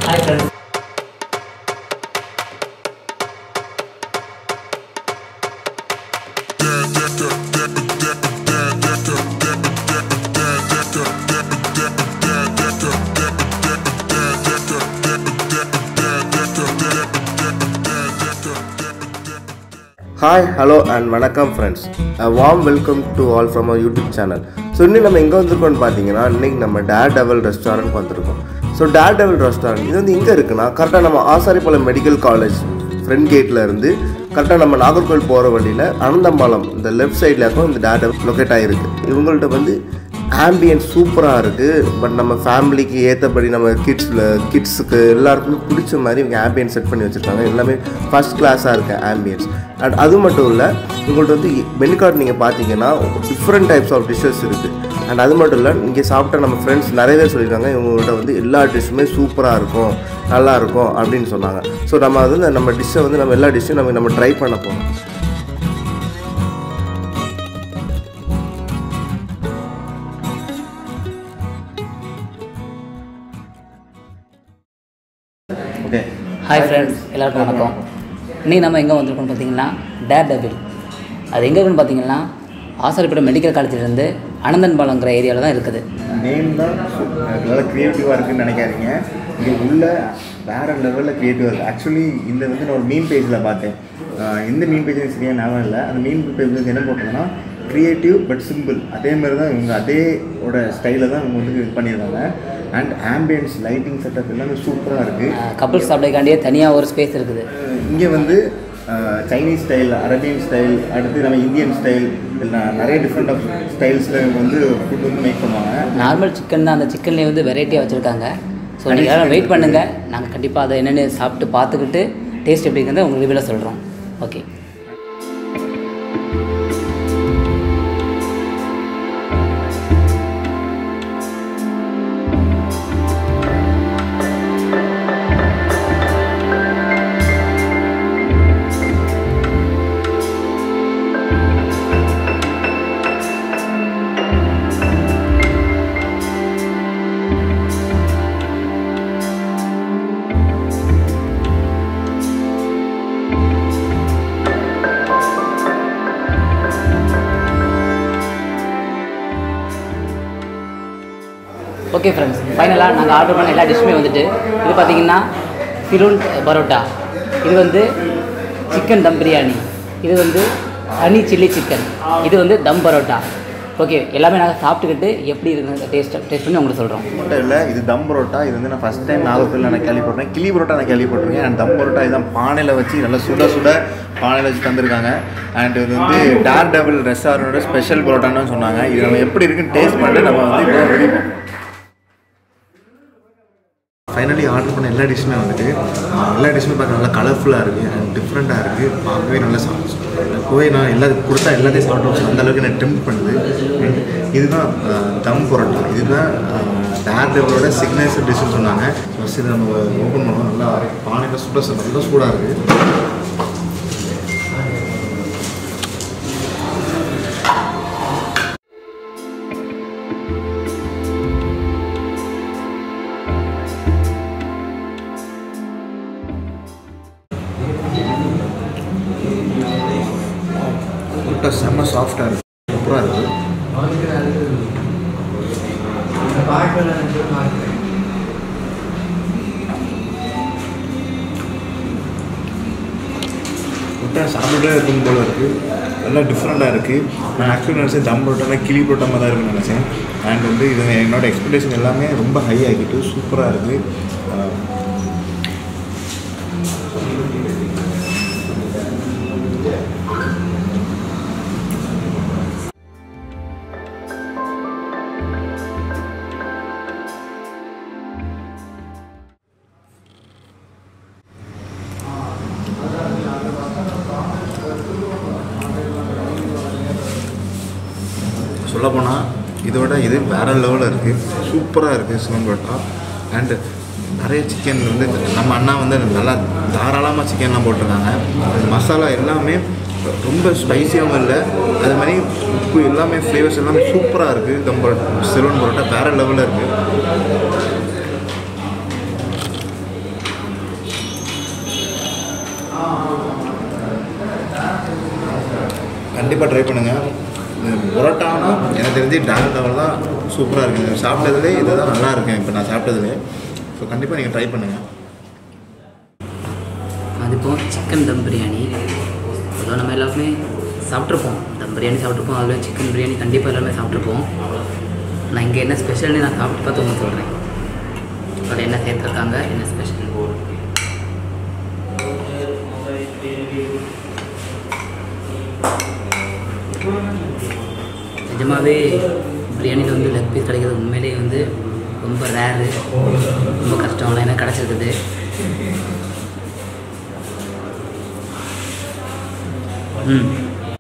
hi friends hi hello and வணக்கம் friends warm welcome to all from our YouTube channel so இன்னும் நம்ம எங்கே வந்திருக்கோம்னு பார்த்தீங்கன்னா இன்றைக்கி நம்ம டேர் டெவல் ரெஸ்டாரண்ட் வந்திருக்கோம் ஸோ டேர் டெவல் ரெஸ்டாரண்ட் இது வந்து எங்கே இருக்குன்னா கரெக்டாக நம்ம ஆசாரிப்பாளையம் மெடிக்கல் காலேஜ் ஃப்ரண்ட் கேட்டில் இருந்து கரெக்டாக நம்ம நாகர்கோவில் போகிற வழியில் அனந்தம்பாலம் இந்த லெஃப்ட் சைடில் இருக்கும் இந்த டேர் டெவல் லொக்கேட் ஆகிருக்கு இவங்கள்ட்ட வந்து ஆம்பியன்ஸ் சூப்பராக இருக்குது பட் நம்ம ஃபேமிலிக்கு ஏற்றபடி நம்ம கிட்ஸில் கிட்ஸுக்கு எல்லாருக்குமே பிடிச்ச மாதிரி இவங்க ஆம்பியன்ஸ் செட் பண்ணி வச்சுருக்காங்க எல்லாமே ஃபஸ்ட் கிளாஸாக இருக்க ஆம்பியன்ஸ் அண்ட் அது மட்டும் இல்லை உங்கள்ட்ட வந்து மெனு கார்டு நீங்கள் பார்த்தீங்கன்னா டிஃப்ரெண்ட் டைப்ஸ் ஆஃப் டிஷ்ஷஸ் இருக்குது அண்ட் அது மட்டும் இல்லை இங்கே சாப்பிட்ட நம்ம ஃப்ரெண்ட்ஸ் நிறைய பேர் சொல்லியிருக்காங்க இவங்கள்ட்ட வந்து எல்லா டிஷ்ஷுமே சூப்பராக இருக்கும் நல்லா இருக்கும் அப்படின்னு சொன்னாங்க ஸோ நம்ம அது வந்து நம்ம டிஷ்ஷை வந்து நம்ம எல்லா டிஷ்ஷும் நம்ம நம்ம ட்ரை பண்ண போகிறோம் ஓகே ஹாய் ஃப்ரெண்ட்ஸ் எல்லாருக்கும் வணக்கம் இன்றைக்கி நம்ம எங்கே வந்திருக்கோம்னு பார்த்தீங்கன்னா டேர் டெபிள் அது எங்கே இருக்குன்னு பார்த்தீங்கன்னா ஆசாரிப்பேட்டை மெடிக்கல் காலேஜ்லேருந்து அனந்தன்பாலங்கிற ஏரியாவில் தான் இருக்குது நேம் தான் நல்லா க்ரியேட்டிவாக இருக்குன்னு நினைக்காதீங்க இங்கே உள்ள வேறு லெவலில் க்ரியேட்டிவாக இருக்குது ஆக்சுவலி இந்த வந்து நான் ஒரு மீன் பேஜில் பார்த்தேன் ஆஹ் இந்த மீன் பேஜ் எனக்கு சரியாக ஞாபகம் இல்லை அந்த மீன் பேஜ் வந்து என்ன போட்டிருந்தோன்னா க்ரியேட்டிவ் பட் சிம்பிள் அதே மாதிரி தான் இவங்க அதேவோட ஸ்டைலில் தான் இவங்க வந்து இது பண்ணியிருக்காங்க அண்ட் ஆம்பியன்ஸ் லைட்டிங் செட்டப் எல்லாமே சூப்பராக இருக்குது கப்புள்ஸ் சாப்பிடக்காண்டியே தனியாக ஒரு ஸ்பேஸ் இருக்குது இங்கே வந்து அஹ், சைனீஸ் ஸ்டைல் அரேபியன் ஸ்டைல் அடுத்து நம்ம இந்தியன் ஸ்டைல் எல்லாம் நிறைய டிஃப்ரெண்ட் ஆஃப் ஸ்டைல்ஸில் வந்து ஃபுட் வந்து மேக் பண்ணுவாங்க நார்மல் சிக்கன் தான் அந்த சிக்கன்லேயே வந்து வெரைட்டியாக வச்சுருக்காங்க ஸோ நீங்கள் எல்லாரும் வெயிட் பண்ணுங்கள் நாங்கள் கண்டிப்பாக அதை என்னென்னு சாப்பிட்டு பார்த்துக்கிட்டு டேஸ்ட் எப்படி இருக்கிறத உங்களுக்கு ரிவியூவில் சொல்கிறோம் ஓகே ஓகே ஃப்ரெண்ட்ஸ் ஃபைனலாக நாங்கள் ஆர்டர் பண்ண எல்லா டிஷ்ஷுமே வந்துட்டு இது பார்த்தீங்கன்னா சிலூன் பரோட்டா இது வந்து சிக்கன் தம் பிரியாணி இது வந்து ஹனி சில்லி சிக்கன் இது வந்து தம் பரோட்டா ஓகே எல்லாமே நாங்கள் சாப்பிட்டுக்கிட்டு எப்படி இருக்குது டேஸ்ட் டேஸ்ட் பண்ணி உங்களுக்கு சொல்கிறோம் மட்டும் இல்லை இது தம் பரோட்டா இது வந்து நான் ஃபஸ்ட் டைம் நாகர்கோவில் நான் கேள்விப்பட்டேன் கிளி பரோட்டா நான் கேள்விப்பட்டிருக்கேன் அண்ட் தம் பரோட்டா இதுதான் பானையில் வச்சு நல்லா சுட சுட பானையில் வச்சு தந்திருக்காங்க அண்ட் இது வந்து டார் டபுள் ரெஸ்டாரண்டோட ஸ்பெஷல் பரோட்டான்னு சொன்னாங்க இது நம்ம எப்படி இருக்குன்னு டேஸ்ட் பண்ணிட்டு நம்ம வந்து இப்போ ரெடி ஃபைனலி ஆர்டர் பண்ண எல்லா டிஷ்ஷுமே வந்துட்டு ஆஹ், எல்லா டிஷ்ஷுமே பார்க்க நல்லா கலர்ஃபுல்லாக இருக்குது அண்ட் டிஃப்ரெண்ட்டாக இருக்குது பார்க்கவே நல்லா சாப்பிட்டு போய் நான் எல்லாத்துக்கும் கொடுத்தா எல்லாத்தையும் சாப்பிட்டு அந்த அளவுக்கு எனக்கு டெம்ப் பண்ணுது அண்ட் இதுதான் ஆஹ், தம் பரோட்டா இதுதான் டேர் டெவலோட சிக்னேச்சர் டிஷ்ஷுன்னு சொன்னாங்க ஃபஸ்ட் இதை நம்ம ஓப்பன் பண்ணோம் நல்லா பானையில் சுட சுட நல்லா சூடாக இருக்குது பரோட்டா செம்ம சாஃப்டாக இருக்குது சூப்பராக இருக்குது பரோட்டா சாப்பிட்டே இருக்கும் போல இருக்குது நல்லா டிஃப்ரெண்ட்டாக இருக்குது நான் ஆக்சுவலி நினச்சேன் தம் பரோட்டானா கிளி பரோட்டா மாதிரி தான் இருக்குன்னு நினச்சேன் அண்ட் வந்து இது என்னோட எக்ஸ்பெக்டேஷன் எல்லாமே ரொம்ப ஹை ஆகிட்டு சூப்பராக இருக்குது சொல்லப்போனால் இதோட இது வேறு லெவலில் இருக்குது சூப்பராக இருக்குது சிவன் பரோட்டா அண்டு நிறைய சிக்கன் வந்து நம்ம அண்ணா வந்து நல்லா தாராளமாக சிக்கன்லாம் போட்டிருக்காங்க அது மசாலா எல்லாமே ரொம்ப ஸ்பைசியாகவும் இல்லை அது மாதிரி உப்பு எல்லாமே ஃப்ளேவர்ஸ் எல்லாமே சூப்பராக இருக்குது தம் பரோட்டா சிலோன் பரோட்டா வேறு லெவலில் இருக்குது கண்டிப்பாக ட்ரை பண்ணுங்கள் பரோட்டானா எனக்கு தெரிஞ்சு டேரக்ட் லெவல் தான் சூப்பராக இருக்குங்க சாப்பிட்டதுலே இதுதான் நல்லா இருக்கேன் இப்போ நான் சாப்பிட்டதுலே ஸோ கண்டிப்பாக நீங்கள் ட்ரை பண்ணுங்கள் அது இப்போ சிக்கன் தம் பிரியாணி பொதுவாக நம்ம எல்லாருமே சாப்பிட்ருப்போம் தம் பிரியாணி சாப்பிட்ருப்போம் அதில் சிக்கன் பிரியாணி கண்டிப்பாக எல்லாமே சாப்பிட்ருப்போம் நான் இங்கே என்ன ஸ்பெஷல்னு நான் சாப்பிட்டு பார்த்து உங்களுக்கு சொல்கிறேன் அதில் என்ன சேர்த்துருக்காங்க என்ன ஸ்பெஷல் நிஜமாகவே பிரியாணியில் வந்து லெக் பீஸ் கிடைக்கிறது உண்மையிலேயே வந்து ரொம்ப ரேரு ரொம்ப கஷ்டம் ஆனால் எனக்கு கிடச்சிருக்குது ம்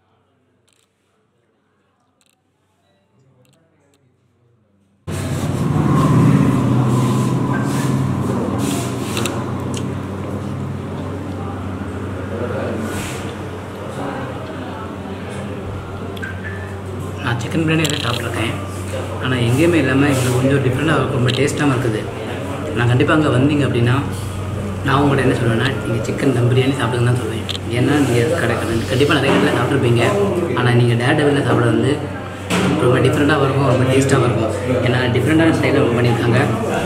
நான் சிக்கன் பிரியாணி எல்லாம் சாப்பிட்ருக்கேன் ஆனால் எங்கேயுமே இல்லாமல் எங்களுக்கு கொஞ்சம் டிஃப்ரெண்ட்டாக ரொம்ப டேஸ்ட்டாகவும் இருக்குது நான் கண்டிப்பாக அங்கே வந்தீங்க அப்படின்னா நான் உங்கள்கிட்ட என்ன சொல்லுவேன்னா நீங்கள் சிக்கன் தம் பிரியாணி சாப்பிடுங்கன்னு தான் சொல்லுவேன் ஏன்னா நீங்கள் கடை கண்டிப்பாக நிறைய இடத்துல சாப்பிட்ருப்பீங்க ஆனால் நீங்கள் டேட் டெவிலில் சாப்பிட வந்து ரொம்ப டிஃப்ரெண்ட்டாக இருக்கும் ரொம்ப டேஸ்ட்டாக இருக்கும் ஏன்னா டிஃப்ரெண்ட்டான ஸ்டைலில் பண்ணியிருக்காங்க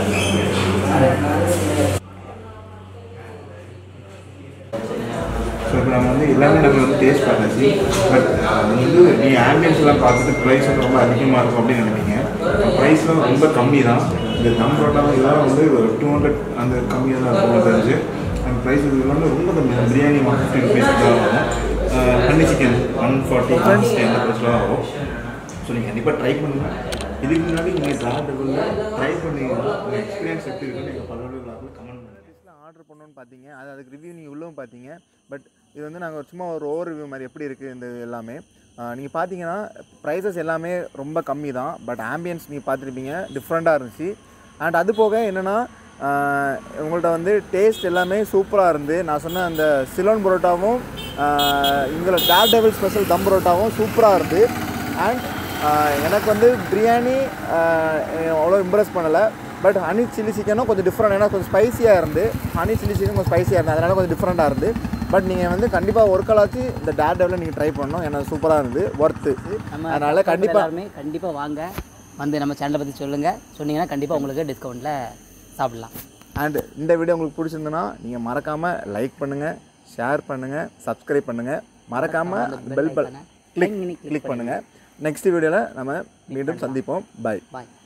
ஸோ இப்போ நம்ம வந்து எல்லாமே நம்ம வந்து டேஸ்ட் பார்த்தாச்சு பட் அது வந்து நீங்கள் ஆம்பியன்ஸ் எல்லாம் பார்த்துட்டு ப்ரைஸ் ரொம்ப அதிகமாக இருக்கும் அப்படின்னு நினைப்பீங்க ப்ரைஸ்லாம் ரொம்ப கம்மி தான் இந்த தம் பரோட்டா இதெல்லாம் வந்து ஒரு டூ ஹண்ட்ரட் அந்த கம்மியாக தான் இருக்கும் எனக்கு தெரிஞ்சு அந்த ப்ரைஸ் இது எல்லாமே ரொம்ப கம்மி தான் பிரியாணி ஒன் ஃபிஃப்டி ருபீஸ் தான் வரும் honey chicken one forty one sixty அந்த ப்ரைஸ்லாம் வரும் ஸோ நீங்கள் கண்டிப்பாக ட்ரை பண்ணுங்கள் இதுக்கு முன்னாடி நீங்கள் ட்ராவல் ட்ரை பண்ணீங்கன்னா உங்கள் எக்ஸ்பீரியன்ஸ் எப்படி இருக்குன்னு எங்கள் பல்லோட கமெண்ட் பண்ணுங்கள் ஆர்டர் பண்ணோன்னு பார்த்தீங்க அது அதுக்கு ரிவ்யூ நீங்கள் உள்ளவும் பார்த்தீங்க பட் இது வந்து நாங்கள் சும்மா ஒரு ஓவர் ரிவ்யூ மாதிரி எப்படி இருக்குது இந்த எல்லாமே நீங்கள் பார்த்தீங்கன்னா ப்ரைஸஸ் எல்லாமே ரொம்ப கம்மி தான் பட் ஆம்பியன்ஸ் நீங்கள் பார்த்துருப்பீங்க டிஃப்ரெண்ட்டாக இருந்துச்சு அண்ட் அது போக என்னென்னா உங்கள்கிட்ட வந்து டேஸ்ட் எல்லாமே சூப்பராக இருந்து நான் சொன்ன அந்த சிலோன் பரோட்டாவும் இங்கே டேர் டேபிள் ஸ்பெஷல் தம் பரோட்டாவும் சூப்பராக இருந்து அண்ட் எனக்கு வந்து பிரியாணி அவ்வளோ இம்ப்ரெஸ் பண்ணலை பட் ஹனி சில்லி சிக்கனும் கொஞ்சம் டிஃப்ரெண்ட் ஏன்னா கொஞ்சம் ஸ்பைசியாக இருந்து ஹனி சில்லி சிக்கன் கொஞ்சம் ஸ்பைசியாக இருந்து அதனால கொஞ்சம் டிஃப்ரெண்ட்டாக இருந்து பட் நீங்கள் வந்து கண்டிப்பாக ஒரு காலாச்சு இந்த டேர் டேவில் நீங்கள் ட்ரை பண்ணணும் ஏன்னா சூப்பராக இருந்து ஒர்த்து நம்ம அதனால கண்டிப்பாக எல்லாருமே கண்டிப்பாக வாங்க வந்து நம்ம சேனலை பற்றி சொல்லுங்கள் சொன்னீங்கன்னா கண்டிப்பாக உங்களுக்கு டிஸ்கவுண்ட்டில் சாப்பிடலாம் அண்ட் இந்த வீடியோ உங்களுக்கு பிடிச்சிருந்துன்னா நீங்கள் மறக்காமல் லைக் பண்ணுங்கள் ஷேர் பண்ணுங்கள் சப்ஸ்கிரைப் பண்ணுங்கள் மறக்காமல் பெல் பல் கிளிக் கிளிக் பண்ணுங்கள் நெக்ஸ்ட் வீடியோவில் நம்ம மீண்டும் சந்திப்போம் பை பாய்